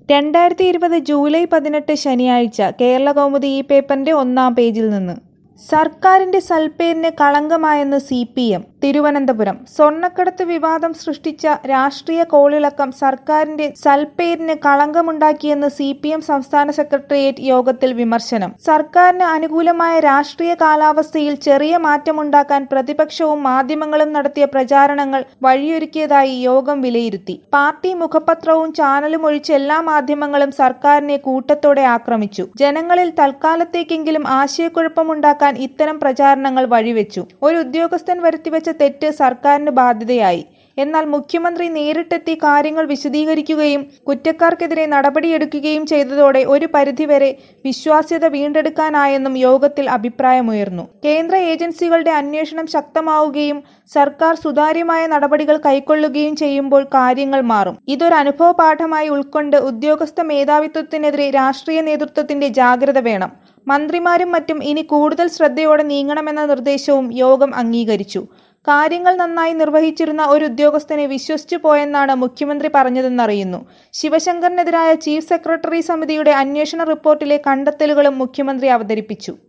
രണ്ടായിരത്തി ഇരുപത് ജൂലൈ പതിനെട്ട് ശനിയാഴ്ച കേരളകൗമുദി ഈ പേപ്പറിന്റെ ഒന്നാം പേജിൽ നിന്ന് സർക്കാരിന്റെ സൽപ്പേരിന് കളങ്കമായെന്ന് സി പി എം തിരുവനന്തപുരം സ്വർണ്ണക്കടത്ത് വിവാദം സൃഷ്ടിച്ച രാഷ്ട്രീയ കോളിളക്കം സർക്കാരിന്റെ സൽപ്പേരിന് കളങ്കമുണ്ടാക്കിയെന്ന് സി പി എം സംസ്ഥാന സെക്രട്ടേറിയറ്റ് യോഗത്തിൽ വിമർശനം സർക്കാരിന് അനുകൂലമായ രാഷ്ട്രീയ കാലാവസ്ഥയിൽ ചെറിയ മാറ്റമുണ്ടാക്കാൻ പ്രതിപക്ഷവും മാധ്യമങ്ങളും നടത്തിയ പ്രചാരണങ്ങൾ വഴിയൊരുക്കിയതായി യോഗം വിലയിരുത്തി പാർട്ടി മുഖപത്രവും ചാനലും ഒഴിച്ച് എല്ലാ മാധ്യമങ്ങളും സർക്കാരിനെ കൂട്ടത്തോടെ ആക്രമിച്ചു ജനങ്ങളിൽ തൽക്കാലത്തേക്കെങ്കിലും ആശയക്കുഴപ്പമുണ്ടാക്കാൻ ഇത്തരം പ്രചാരണങ്ങൾ വഴിവെച്ചു ഒരു ഉദ്യോഗസ്ഥൻ വരുത്തിവെച്ച തെറ്റ് സർക്കാരിന് ബാധ്യതയായി എന്നാൽ മുഖ്യമന്ത്രി നേരിട്ടെത്തി കാര്യങ്ങൾ വിശദീകരിക്കുകയും കുറ്റക്കാർക്കെതിരെ നടപടിയെടുക്കുകയും ചെയ്തതോടെ ഒരു പരിധിവരെ വിശ്വാസ്യത വീണ്ടെടുക്കാനായെന്നും യോഗത്തിൽ അഭിപ്രായമുയർന്നു കേന്ദ്ര ഏജൻസികളുടെ അന്വേഷണം ശക്തമാവുകയും സർക്കാർ സുതാര്യമായ നടപടികൾ കൈക്കൊള്ളുകയും ചെയ്യുമ്പോൾ കാര്യങ്ങൾ മാറും ഇതൊരു അനുഭവ പാഠമായി ഉൾക്കൊണ്ട് ഉദ്യോഗസ്ഥ മേധാവിത്വത്തിനെതിരെ രാഷ്ട്രീയ നേതൃത്വത്തിന്റെ ജാഗ്രത വേണം മന്ത്രിമാരും മറ്റും ഇനി കൂടുതൽ ശ്രദ്ധയോടെ നീങ്ങണമെന്ന നിർദ്ദേശവും യോഗം അംഗീകരിച്ചു കാര്യങ്ങൾ നന്നായി നിർവഹിച്ചിരുന്ന ഒരു ഉദ്യോഗസ്ഥനെ വിശ്വസിച്ചു പോയെന്നാണ് മുഖ്യമന്ത്രി പറഞ്ഞതെന്നറിയുന്നു ശിവശങ്കറിനെതിരായ ചീഫ് സെക്രട്ടറി സമിതിയുടെ അന്വേഷണ റിപ്പോർട്ടിലെ കണ്ടെത്തലുകളും മുഖ്യമന്ത്രി അവതരിപ്പിച്ചു